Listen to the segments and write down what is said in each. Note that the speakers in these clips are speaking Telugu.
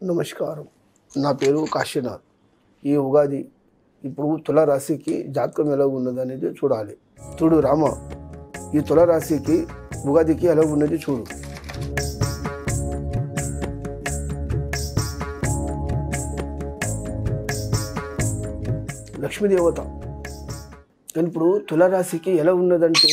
నమస్కారం నా పేరు కాశీనాథ్ ఈ ఉగాది ఇప్పుడు తులారాశికి జాతకం ఎలా ఉన్నది అనేది చూడాలి చూడు రామ ఈ తులారాశికి ఉగాదికి ఎలా ఉన్నది చూడు లక్ష్మీదేవత కానీ ఇప్పుడు తులారాశికి ఎలా ఉన్నదంటే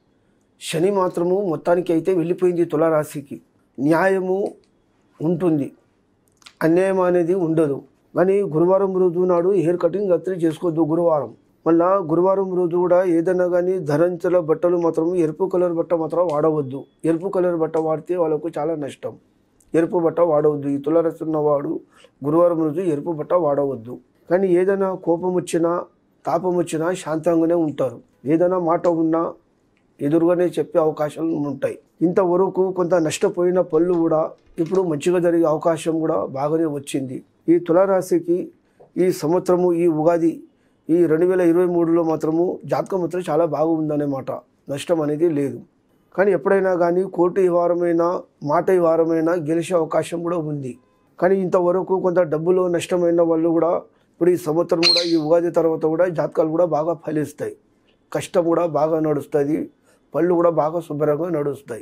శని మాత్రము మొత్తానికి అయితే వెళ్ళిపోయింది తులారాశికి న్యాయము ఉంటుంది అన్యాయం అనేది ఉండదు కానీ గురువారం రోజు నాడు హెయిర్ కటింగ్ అత్రి చేసుకోవద్దు గురువారం మళ్ళా గురువారం రోజు కూడా ఏదైనా కానీ ధరించల బట్టలు మాత్రం ఎరుపు కలర్ బట్ట మాత్రం వాడవద్దు ఎరుపు కలర్ బట్ట వాడితే వాళ్ళకు చాలా నష్టం ఎరుపు బట్ట వాడవద్దు ఈ తులరసు ఉన్నవాడు గురువారం రోజు ఎరుపు బట్ట వాడవద్దు కానీ ఏదైనా కోపం వచ్చినా తాపం వచ్చినా శాంతంగానే ఉంటారు ఏదైనా మాట ఉన్నా ఎదురుగానే చెప్పే అవకాశాలు ఉంటాయి ఇంతవరకు కొంత నష్టపోయిన పళ్ళు కూడా ఇప్పుడు మంచిగా జరిగే అవకాశం కూడా బాగానే వచ్చింది ఈ తులారాశికి ఈ సంవత్సరము ఈ ఉగాది ఈ రెండు వేల ఇరవై మూడులో మాత్రము జాతకం మాత్రం చాలా బాగుందన్నమాట నష్టం అనేది లేదు కానీ ఎప్పుడైనా కానీ కోర్టు వ్యవహారమైనా మాట వ్యవహారమైనా గెలిచే అవకాశం కూడా ఉంది కానీ ఇంతవరకు కొంత డబ్బులో నష్టమైన వాళ్ళు కూడా ఇప్పుడు ఈ సంవత్సరం కూడా ఈ ఉగాది తర్వాత కూడా జాతకాలు కూడా బాగా ఫలిస్తాయి కష్టం కూడా బాగా నడుస్తుంది పళ్ళు కూడా బాగా శుభ్రంగా నడుస్తాయి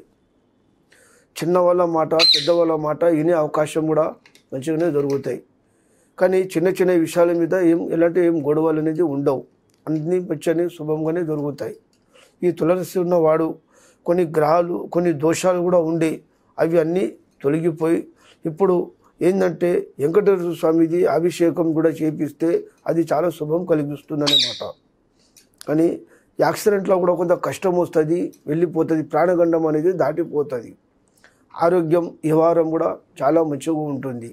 చిన్న వాళ్ళ మాట పెద్దవాళ్ళ మాట వినే అవకాశం కూడా మంచిగానే దొరుకుతాయి కానీ చిన్న చిన్న విషయాల మీద ఏం ఎలాంటి ఏం గొడవలు అనేది ఉండవు అన్ని మంచిగానే శుభంగానే దొరుకుతాయి ఈ తులసి ఉన్నవాడు కొన్ని గ్రహాలు కొన్ని దోషాలు కూడా ఉండే అవి అన్నీ తొలగిపోయి ఇప్పుడు ఏంటంటే వెంకటేశ్వర స్వామిది అభిషేకం కూడా చేపిస్తే అది చాలా శుభం కలిగిస్తుందన్నమాట కానీ యాక్సిడెంట్లో కూడా కొంత కష్టం వస్తుంది వెళ్ళిపోతుంది ప్రాణగండం అనేది దాటిపోతుంది ఆరోగ్యం వ్యవహారం కూడా చాలా మంచిగా ఉంటుంది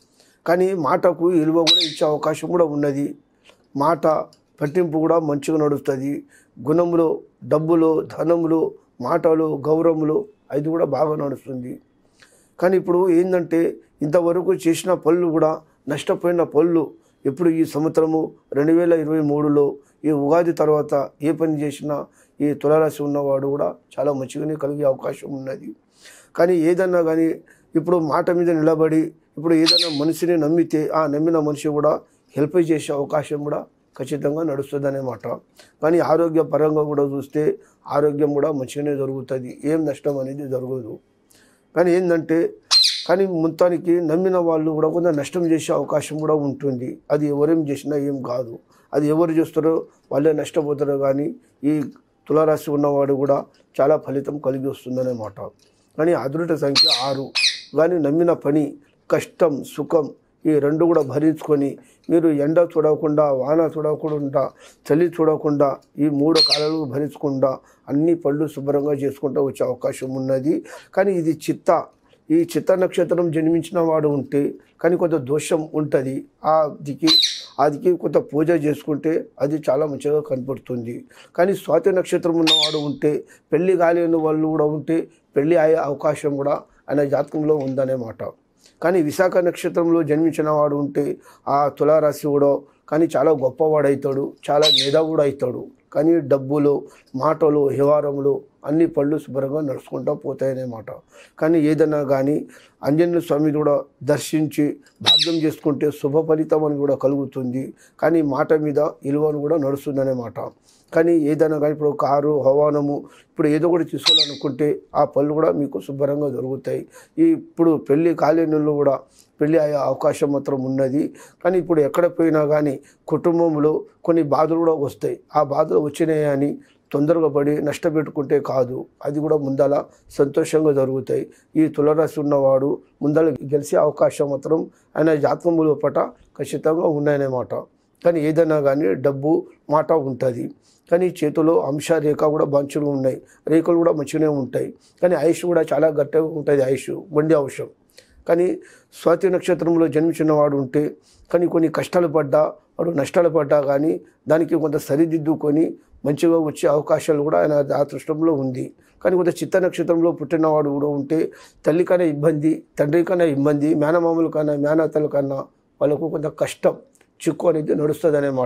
కానీ మాటకు విలువ కూడా ఇచ్చే అవకాశం కూడా ఉన్నది మాట పట్టింపు కూడా మంచిగా నడుస్తుంది గుణంలో డబ్బులో ధనంలో మాటలు గౌరవములు అది కూడా బాగా నడుస్తుంది కానీ ఇప్పుడు ఏంటంటే ఇంతవరకు చేసిన పళ్ళు కూడా నష్టపోయిన పళ్ళు ఇప్పుడు ఈ సంవత్సరము రెండు వేల ఇరవై మూడులో ఈ ఉగాది తర్వాత ఏ పని చేసినా ఈ తులారాశి ఉన్నవాడు కూడా చాలా మంచిగానే కలిగే అవకాశం ఉన్నది కానీ ఏదన్నా కానీ ఇప్పుడు మాట మీద నిలబడి ఇప్పుడు ఏదైనా మనిషిని నమ్మితే ఆ నమ్మిన మనిషి కూడా హెల్ప్ చేసే అవకాశం కూడా ఖచ్చితంగా నడుస్తుంది అన్నమాట కానీ ఆరోగ్య పరంగా కూడా చూస్తే ఆరోగ్యం కూడా మంచిగానే జరుగుతుంది ఏం నష్టం అనేది జరగదు కానీ ఏంటంటే కానీ మొత్తానికి నమ్మిన వాళ్ళు కూడా కొంత నష్టం చేసే అవకాశం కూడా ఉంటుంది అది ఎవరేం చేసినా ఏం కాదు అది ఎవరు చేస్తారో వాళ్ళే నష్టపోతారో కానీ ఈ తులారాశి ఉన్నవాడు కూడా చాలా ఫలితం కలిగి వస్తుందన్నమాట కానీ అదృట సంఖ్య ఆరు కానీ నమ్మిన పని కష్టం సుఖం ఈ రెండు కూడా భరించుకొని మీరు ఎండ చూడకుండా వాన చూడకుండా చలి చూడకుండా ఈ మూడు కాలాలు భరించకుండా అన్ని పళ్ళు శుభ్రంగా చేసుకుంటూ వచ్చే అవకాశం ఉన్నది కానీ ఇది చిత్త ఈ చిత్త నక్షత్రం జన్మించిన వాడు ఉంటే కానీ కొంత దోషం ఉంటుంది ఆ దికి అదికి కొంత పూజ చేసుకుంటే అది చాలా మంచిగా కనపడుతుంది కానీ స్వాతి నక్షత్రం ఉన్నవాడు ఉంటే పెళ్లి కాలేని వాళ్ళు కూడా ఉంటే పెళ్లి అయ్యే అవకాశం కూడా ఆయన జాతకంలో ఉందనేమాట కానీ విశాఖ నక్షత్రంలో జన్మించిన వాడు ఉంటే ఆ తులారాశి కూడా కానీ చాలా గొప్పవాడవుతాడు చాలా మేధావుడు అవుతాడు కానీ డబ్బులు మాటలు వ్యవహారములు అన్ని పళ్ళు శుభ్రంగా నడుచుకుంటూ పోతాయన్నమాట కానీ ఏదైనా కానీ అంజనేయ స్వామి కూడా దర్శించి భాగ్యం చేసుకుంటే శుభ ఫలితం అని కూడా కలుగుతుంది కానీ మాట మీద విలువను కూడా నడుస్తుందన్నమాట కానీ ఏదైనా కానీ ఇప్పుడు కారు హవానము ఇప్పుడు ఏదో ఒకటి తీసుకోవాలనుకుంటే ఆ పళ్ళు కూడా మీకు శుభ్రంగా దొరుకుతాయి ఈ ఇప్పుడు పెళ్లి కాలేనీళ్ళు కూడా పెళ్లి అయ్యే అవకాశం మాత్రం ఉన్నది కానీ ఇప్పుడు ఎక్కడ పోయినా కానీ కుటుంబంలో కొన్ని బాధలు కూడా వస్తాయి ఆ బాధలు వచ్చినాయని తొందరగా పడి నష్టపెట్టుకుంటే కాదు అది కూడా ముందల సంతోషంగా జరుగుతాయి ఈ తులరాశి ఉన్నవాడు ముందల గెలిచే అవకాశం మాత్రం ఆయన జాతకముల పట ఖచ్చితంగా ఉన్నాయన్నమాట కానీ ఏదైనా కానీ డబ్బు మాట ఉంటుంది కానీ చేతిలో అంశ రేఖ కూడా మంచిగా ఉన్నాయి రేఖలు కూడా మంచిగానే ఉంటాయి కానీ ఆయుష్ కూడా చాలా గట్టిగా ఉంటుంది ఆయుష్ మొండి అవసరం కానీ స్వాతి నక్షత్రంలో జన్మించిన వాడు ఉంటే కానీ కొన్ని కష్టాలు పడ్డా వాడు నష్టాలు పడ్డా కానీ దానికి కొంత సరిదిద్దుకొని మంచిగా వచ్చే అవకాశాలు కూడా ఆయన అదృష్టంలో ఉంది కానీ కొంత చిత్త నక్షత్రంలో పుట్టినవాడు కూడా ఉంటే తల్లి కన్నా ఇబ్బంది తండ్రి కన్నా ఇబ్బంది మేనమామల కన్నా మేనతల కన్నా వాళ్ళకు కొంత కష్టం చిక్కు అనేది నడుస్తుంది అన్నమాట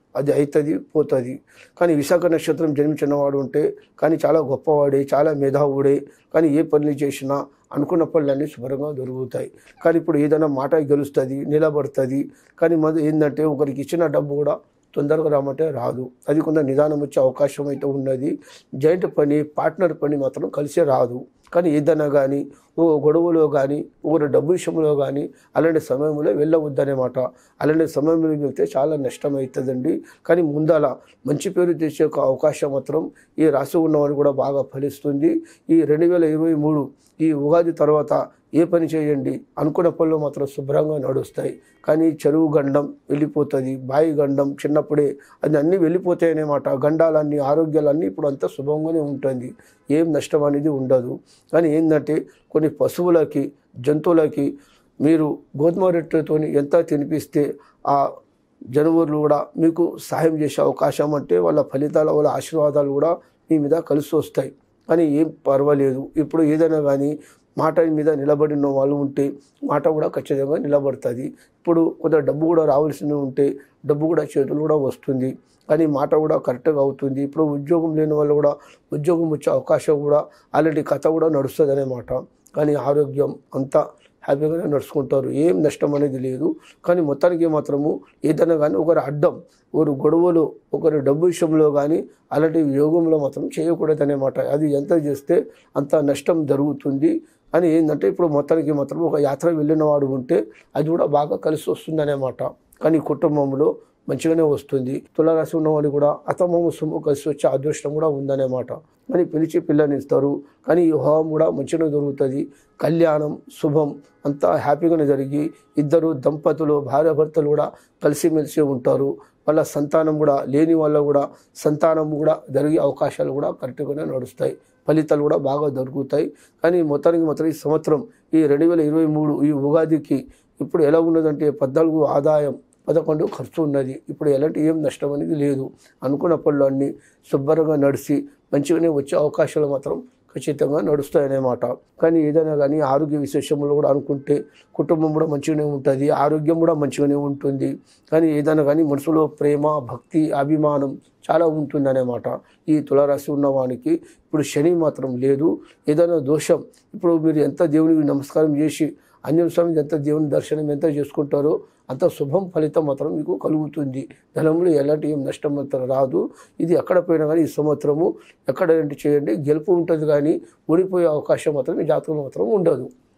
అది అవుతుంది పోతుంది కానీ విశాఖ నక్షత్రం జన్మించినవాడు ఉంటే కానీ చాలా గొప్పవాడే చాలా మేధావుడే కానీ ఏ పనులు చేసినా అనుకున్న పనులన్నీ శుభ్రంగా దొరుకుతాయి కానీ ఇప్పుడు ఏదైనా మాట గెలుస్తుంది నిలబడుతుంది కానీ మన ఏంటంటే ఒకరికి ఇచ్చిన డబ్బు కూడా తొందరగా రామంటే రాదు అది కొంత నిదానం వచ్చే అవకాశం అయితే ఉన్నది జాయింట్ పని పార్ట్నర్ పని మాత్రం కలిసే రాదు కానీ ఏదైనా కానీ ఓ గొడవలో కానీ ఒకరి డబ్బు విషయంలో కానీ అలాంటి సమయంలో వెళ్ళవద్దనేమాట అలాంటి సమయంలో వెళ్తే చాలా నష్టం అవుతుందండి కానీ ముందల మంచి పేరు తెచ్చే ఒక అవకాశం మాత్రం ఈ రాసి ఉన్నవారు కూడా బాగా ఫలిస్తుంది ఈ రెండు వేల ఇరవై మూడు ఈ ఉగాది తర్వాత ఏ పని చేయండి అనుకున్న పనులు మాత్రం శుభ్రంగా నడుస్తాయి కానీ చెరువు గండం వెళ్ళిపోతుంది బావి గండం చిన్నప్పుడే అది అన్నీ వెళ్ళిపోతాయనేమాట గండాలన్నీ ఆరోగ్యాలన్నీ ఇప్పుడు అంతా శుభంగానే ఉంటుంది ఏం నష్టం అనేది ఉండదు కానీ ఏంటంటే కొన్ని పశువులకి జంతువులకి మీరు గోధుమ రొట్టెతో ఎంత తినిపిస్తే ఆ జనవరులు కూడా మీకు సహాయం చేసే అవకాశం అంటే వాళ్ళ ఫలితాల వాళ్ళ ఆశీర్వాదాలు కూడా మీ మీద కలిసి వస్తాయి కానీ ఏం పర్వాలేదు ఇప్పుడు ఏదైనా కానీ మాట మీద నిలబడిన వాళ్ళు ఉంటే మాట కూడా ఖచ్చితంగా నిలబడుతుంది ఇప్పుడు కొంత డబ్బు కూడా రావాల్సి ఉంటే డబ్బు కూడా చేతులు కూడా వస్తుంది కానీ మాట కూడా కరెక్ట్గా అవుతుంది ఇప్పుడు ఉద్యోగం లేని వాళ్ళు కూడా ఉద్యోగం వచ్చే అవకాశం కూడా అలాంటి కథ కూడా నడుస్తుంది అన్నమాట కానీ ఆరోగ్యం అంతా హ్యాపీగానే నడుచుకుంటారు ఏం నష్టం అనేది లేదు కానీ మొత్తానికి మాత్రము ఏదైనా కానీ ఒకరి అడ్డం ఒకరు గొడవలు ఒకరి డబ్బు విషయంలో కానీ అలాంటి యోగంలో మాత్రం చేయకూడదు అన్నమాట అది ఎంత చేస్తే అంత నష్టం జరుగుతుంది అని ఏంటంటే ఇప్పుడు మొత్తానికి మాత్రం ఒక యాత్ర వెళ్ళిన వాడు ఉంటే అది కూడా బాగా కలిసి వస్తుంది అన్నమాట కానీ కుటుంబంలో మంచిగానే వస్తుంది తులారాశి ఉన్నవాడిని కూడా అతమము సొమ్ము కలిసి వచ్చే అదృష్టం కూడా ఉందన్నమాట కానీ పిలిచి పిల్లని ఇస్తారు కానీ ఈ హోమం కూడా మంచిగా దొరుకుతుంది కళ్యాణం శుభం అంతా హ్యాపీగానే జరిగి ఇద్దరు దంపతులు భార్యాభర్తలు కూడా కలిసిమెలిసి ఉంటారు వాళ్ళ సంతానం కూడా లేని వాళ్ళ కూడా సంతానం కూడా జరిగే అవకాశాలు కూడా కరెక్ట్గానే నడుస్తాయి ఫలితాలు కూడా బాగా దొరుకుతాయి కానీ మొత్తానికి మొత్తం ఈ సంవత్సరం ఈ రెండు వేల ఇరవై మూడు ఈ ఉగాదికి ఇప్పుడు ఎలా ఉన్నదంటే పద్నాలుగు ఆదాయం పదకొండు ఖర్చు ఉన్నది ఇప్పుడు ఎలాంటి ఏం నష్టం అనేది లేదు అనుకున్న పనులు అన్నీ శుభ్రంగా నడిచి మంచిగానే వచ్చే అవకాశాలు మాత్రం ఖచ్చితంగా నడుస్తాయన్నమాట కానీ ఏదైనా కానీ ఆరోగ్య విశేషంలో కూడా అనుకుంటే కుటుంబం కూడా మంచిగానే ఉంటుంది ఆరోగ్యం కూడా మంచిగానే ఉంటుంది కానీ ఏదైనా కానీ మనసులో ప్రేమ భక్తి అభిమానం చాలా ఉంటుందన్నమాట ఈ తులారాశి ఉన్నవానికి ఇప్పుడు శని మాత్రం లేదు ఏదైనా దోషం ఇప్పుడు మీరు ఎంత దేవునికి నమస్కారం చేసి అన్యం స్వామి ఎంత దేవుని దర్శనం ఎంత చేసుకుంటారో అంత శుభం ఫలితం మాత్రం మీకు కలుగుతుంది ధనంలో ఎలాంటి ఏం నష్టం మాత్రం రాదు ఇది ఎక్కడ పోయినా కానీ ఈ సంవత్సరము ఎక్కడ ఏంటి చేయండి గెలుపు ఉంటుంది కానీ ఓడిపోయే అవకాశం మాత్రం ఈ జాతకంలో మాత్రం ఉండదు